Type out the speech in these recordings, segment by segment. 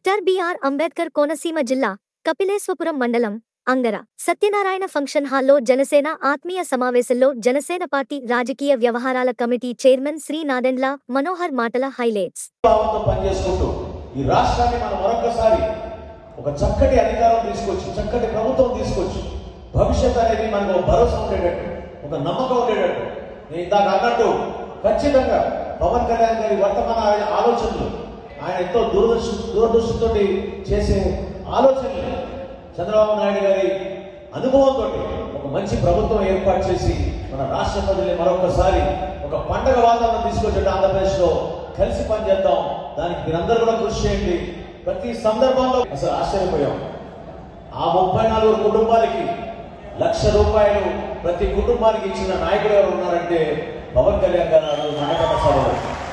doctor BR Ambedkar Konaseema జిల్లా కపిలేశ్వపురం మండలం Angara Satyanarayana function హాల్లో జనసేన ఆత్మీయ సమావేశంలో జనసేన పార్టీ రాజకీయ వ్యవహారాల కమిటీ చైర్మన్ శ్రీ నాదెండ్ల మనోహర్ మాటల హైలైట్స్ భావంతో పనిచేసుకుంటూ ఈ రాష్ట్రాన్ని మనం మరొకసారి ఒక చక్కటి అధికారం తీసుకొచ్చి చక్కటి ప్రభుత్వం తీసుకొచ్చి భవిష్యత్ అనేది మనకు ఒక భరోసా ఉండేటట్టు ఒక నమ్మకం ఉండేటట్టు నేను ఇందాక అన్నట్టు ఖచ్చితంగా పవన్ కళ్యాణ్ గారి వర్తమాన ఆయన ఆలోచనలు ఆయన ఎంతో దూరదృష్టి దూరదృష్టితో చేసే ఆలోచనలు చంద్రబాబు నాయుడు గారి అనుభవంతో ఒక మంచి ప్రభుత్వం ఏర్పాటు చేసి మన రాష్ట్ర ప్రజల్ని మరొకసారి ఒక పండగ వాతావరణం తీసుకొచ్చేట ఆంధ్రప్రదేశ్లో కలిసి పనిచేద్దాం దానికి మీరందరూ కూడా కృషి చేయండి ప్రతి సందర్భంలో అసలు ఆశ్చర్యపోయాం ఆ ముప్పై నాలుగు కుటుంబాలకి లక్ష రూపాయలు ప్రతి కుటుంబానికి ఇచ్చిన నాయకుడు ఎవరు ఉన్నారంటే పవన్ కళ్యాణ్ గారు ఆ రోజు నాటక సభలో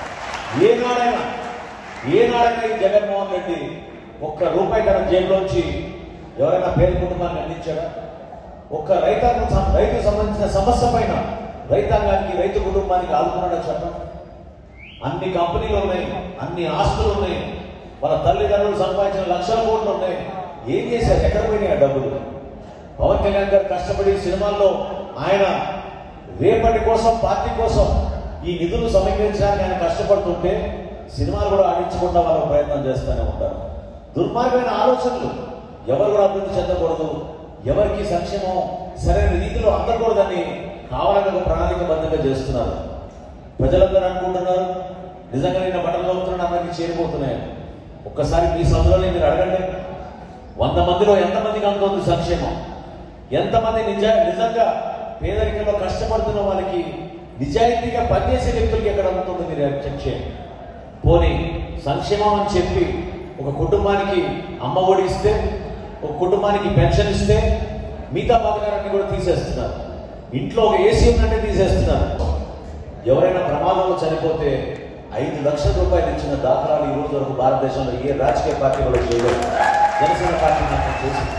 ఏనాడైనా ఏనాడైనా ఈ జగన్మోహన్ రెడ్డి ఒక్క రూపాయి తన జేబులోంచి ఎవరైనా పేద కుటుంబానికి అందించాడా ఒక్క రైతాంగం సం- రైతుకు సంబంధించిన సమస్య పైన రైతాంగానికి రైతు కుటుంబానికి ఆదుకున్నాడా చెప్పండి అన్ని కంపెనీలు ఉన్నాయి అన్ని ఆస్తులు ఉన్నాయి వాళ్ళ తల్లిదండ్రులు సంపాదించిన లక్షల కోట్లు ఉన్నాయి ఏం చేశారు ఎక్కడ పోయినాయి ఆ డబ్బులు పవన్ కళ్యాణ్ గారు కష్టపడి సినిమాల్లో ఆయన రేపటి కోసం పార్టీ కోసం ఈ నిధులు సమీకరించడానికి ఆయన కష్టపడుతుంటే సినిమాలు కూడా ఆడించకుండా వాళ్ళ ప్రయత్నం చేస్తూనే ఉంటారు దుర్మార్గమైన ఆలోచనలు ఎవరు కూడా అభివృద్ధి చెందకూడదు ఎవరికి సంక్షేమం సరైన రీతిలో అందకూడదని కావాలని ఒక ప్రణాళికబద్ధంగా చేస్తున్నారు ప్రజలందరూ అనుకుంటున్నారు నిజంగా నిన్న బట్టలు అవుతున్నాడు అందరికీ చేరిపోతున్నాయి ఒక్కసారి మీ సందులో మీరు అడగండి వంద మందిలో ఎంతమందికి అందుతుంది సంక్షేమం ఎంతమంది నిజ నిజంగా పేదరికంలో కష్టపడుతున్న వాళ్ళకి నిజాయితీగా పనిచేసే వ్యక్తులకి ఎక్కడ అందుతుంది మీరు చెక్ చేయండి పోనీ సంక్షేమం అని చెప్పి ఒక కుటుంబానికి అమ్మ ఒడి ఇస్తే ఒక కుటుంబానికి పెన్షన్ ఇస్తే మిగతా పథకాలన్నీ కూడా తీసేస్తున్నారు ఇంట్లో ఒక ఏసీ ఉన్నట్టే తీసేస్తున్నారు ఎవరైనా ప్రమాదంలో చనిపోతే ఐదు లక్షల రూపాయలు ఇచ్చిన దాఖలాలు ఈ రోజు వరకు భారతదేశంలో ఏ రాజకీయ పార్టీ కూడా చేయలేదు జనసేన పార్టీ మాత్రం చేసింది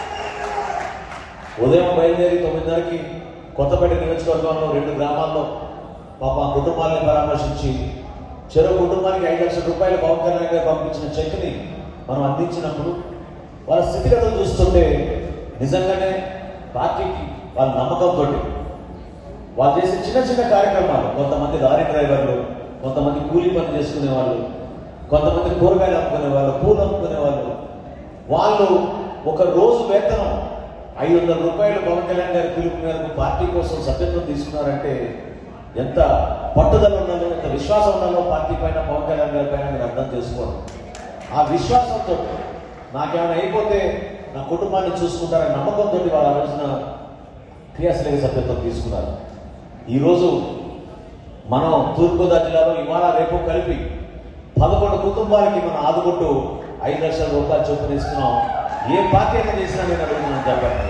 ఉదయం బయలుదేరి తొమ్మిదిన్నరకి కొత్తపేట నియోజకవర్గంలో రెండు గ్రామాల్లో పాప ఆ కుటుంబాలని పరామర్శించి చెరో కుటుంబానికి ఐదు లక్షల రూపాయలు పవన్ కళ్యాణ్ గారు పంపించిన చెక్ని మనం అందించినప్పుడు వాళ్ళ స్థితిగతులు చూస్తుంటే నిజంగానే పార్టీకి వాళ్ళ నమ్మకంతో వాళ్ళు చేసే చిన్న చిన్న కార్యక్రమాలు కొంతమంది లారీ డ్రైవర్లు కొంతమంది కూలీ పని చేసుకునే వాళ్ళు కొంతమంది కూరగాయలు అమ్ముకునే వాళ్ళు పూలు అమ్ముకునే వాళ్ళు వాళ్ళు ఒక రోజు వేతనం ఐదు వందల రూపాయలు పవన్ కళ్యాణ్ గారి పిలుపు మేరకు పార్టీ కోసం సభ్యత్వం తీసుకున్నారంటే ఎంత పట్టుదల ఉన్నదో ఎంత విశ్వాసం ఉన్నదో పార్టీ పైన పవన్ కళ్యాణ్ గారి పైన మీరు అర్థం చేసుకోండి ఆ విశ్వాసంతో నాకేమైనా అయిపోతే నా కుటుంబాన్ని చూసుకుంటారని నమ్మకంతో వాళ్ళు ఆ రోజున క్రియాశీలక సభ్యత్వం తీసుకున్నారు ఈరోజు మనం తూర్పుగోదావరి జిల్లాలో ఇవాళ రేపు కలిపి పదకొండు కుటుంబాలకి మనం ఆదుకుంటూ ఐదు లక్షల రూపాయలు చొప్పున ఇస్తున్నాం ఏ పార్టీ అయినా చేసినా నేను అడుగుతున్నాను చెప్పండి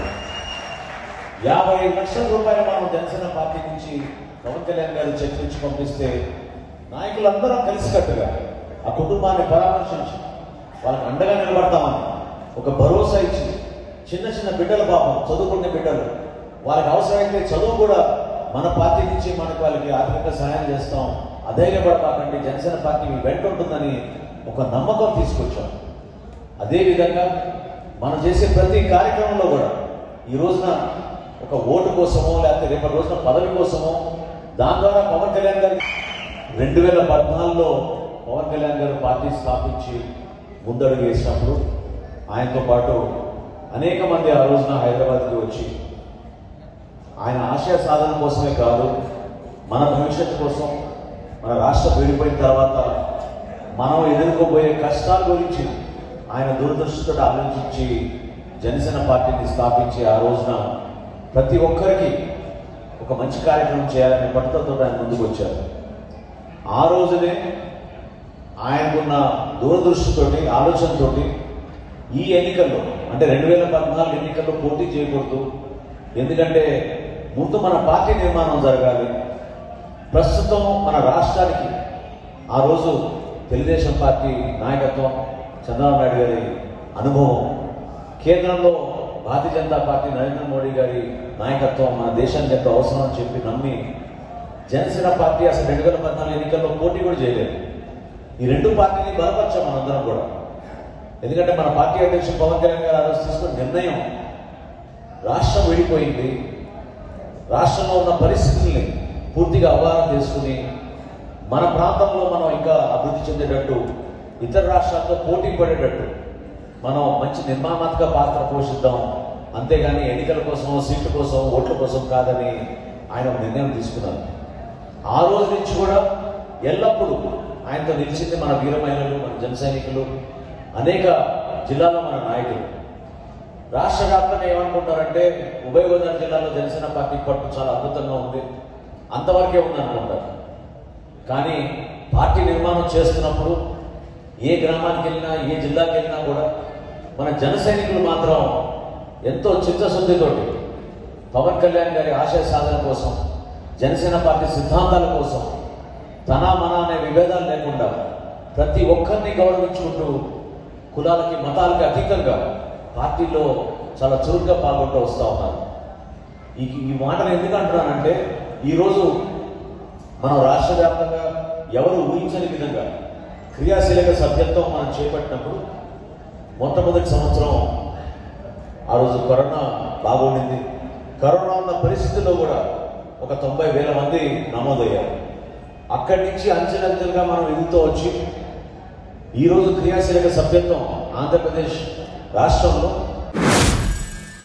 యాభై ఐదు లక్షల రూపాయలు మనం జనసేన పార్టీ నుంచి పవన్ కళ్యాణ్ గారు చెక్ నుంచి పంపిస్తే నాయకులందరం కలిసికట్టుగా ఆ కుటుంబాన్ని పరామర్శించి వాళ్ళకి అండగా నిలబడతామని ఒక భరోసా ఇచ్చి చిన్న చిన్న బిడ్డల పాపం చదువుకునే బిడ్డలు వాళ్ళకి అవసరమైతే చదువు కూడా మన పార్టీ నుంచి మనకు వాళ్ళకి ఆర్థిక సహాయం చేస్తాం అధైర్యపడకండి జనసేన పార్టీ మీ వెంట ఉంటుందని ఒక నమ్మకం తీసుకొచ్చాం అదేవిధంగా మనం చేసే ప్రతి కార్యక్రమంలో కూడా ఈ రోజున ఒక ఓటు కోసమో లేకపోతే రేపటి రోజున పదవి కోసమో దాని ద్వారా పవన్ కళ్యాణ్ గారి రెండు వేల పద్నాలుగులో పవన్ కళ్యాణ్ గారు పార్టీ స్థాపించి ముందడుగు వేసినప్పుడు ఆయనతో పాటు అనేక మంది ఆ రోజున హైదరాబాద్కి వచ్చి ఆయన ఆశయ సాధన కోసమే కాదు మన భవిష్యత్తు కోసం మన రాష్ట్రం విడిపోయిన తర్వాత మనం ఎదుర్కోబోయే కష్టాల గురించి ఆయన దూరదృష్టితో ఆలోచించి జనసేన పార్టీని స్థాపించి ఆ రోజున ప్రతి ఒక్కరికి ఒక మంచి కార్యక్రమం చేయాలనే పట్టుదలతో ఆయన ముందుకు వచ్చారు ఆ రోజునే ఆయనకున్న దూరదృష్టితోటి ఆలోచనతోటి ఈ ఎన్నికల్లో అంటే రెండు వేల పద్నాలుగు ఎన్నికల్లో పోటీ చేయకూడదు ఎందుకంటే ముందు మన పార్టీ నిర్మాణం జరగాలి ప్రస్తుతం మన రాష్ట్రానికి ఆ రోజు తెలుగుదేశం పార్టీ నాయకత్వం చంద్రబాబు నాయుడు గారి అనుభవం కేంద్రంలో భారతీయ జనతా పార్టీ నరేంద్ర మోడీ గారి నాయకత్వం మన దేశానికి ఎంతో అవసరం అని చెప్పి నమ్మి జనసేన పార్టీ అసలు రెండు వేల పద్నాలుగు ఎన్నికల్లో పోటీ కూడా చేయలేదు ఈ రెండు పార్టీని బలపరిచాం మనందరం కూడా ఎందుకంటే మన పార్టీ అధ్యక్షుడు పవన్ కళ్యాణ్ గారు ఆ రోజు తీసుకున్న నిర్ణయం రాష్ట్రం విడిపోయింది రాష్ట్రంలో ఉన్న పరిస్థితుల్ని పూర్తిగా అవగాహన చేసుకుని మన ప్రాంతంలో మనం ఇంకా అభివృద్ధి చెందేటట్టు ఇతర రాష్ట్రాలతో పోటీ పడేటట్టు మనం మంచి నిర్మాణాత్మక పాత్ర పోషిద్దాం అంతేగాని ఎన్నికల కోసం సీట్ల కోసం ఓట్ల కోసం కాదని ఆయన ఒక నిర్ణయం తీసుకున్నారు ఆ రోజు నుంచి కూడా ఎల్లప్పుడూ ఆయనతో నిలిచింది మన వీర మహిళలు మన జన సైనికులు అనేక జిల్లాలో మన నాయకులు రాష్ట్ర వ్యాప్తంగా ఏమనుకుంటారంటే ఉభయ గోదావరి జిల్లాలో జనసేన పార్టీ పట్టు చాలా అద్భుతంగా ఉంది అంతవరకే ఉంది అనుకుంటారు కానీ పార్టీ నిర్మాణం చేస్తున్నప్పుడు ఏ గ్రామానికి వెళ్ళినా ఏ జిల్లాకి వెళ్ళినా కూడా మన జన సైనికులు మాత్రం ఎంతో చిత్తశుద్ధితోటి పవన్ కళ్యాణ్ గారి ఆశయ సాధన కోసం జనసేన పార్టీ సిద్ధాంతాల కోసం తన మన అనే విభేదాలు లేకుండా ప్రతి ఒక్కరిని గౌరవించుకుంటూ కులాలకి మతాలకి అతీతంగా పార్టీలో చాలా చురుగ్గా పాల్గొంటూ వస్తూ ఉన్నారు ఈ ఈ మాటను ఎందుకు అంటున్నానంటే ఈరోజు మనం రాష్ట్ర వ్యాప్తంగా ఎవరు ఊహించని విధంగా క్రియాశీలక సభ్యత్వం మనం చేపట్టినప్పుడు మొట్టమొదటి సంవత్సరం ఆ రోజు కరోనా బాగుండింది కరోనా ఉన్న పరిస్థితుల్లో కూడా ఒక తొంభై వేల మంది నమోదయ్యారు అక్కడి నుంచి అంచెలంచెలుగా మనం ఎదుగుతూ వచ్చి ఈరోజు క్రియాశీలక సభ్యత్వం ఆంధ్రప్రదేశ్ రాష్ట్రంలో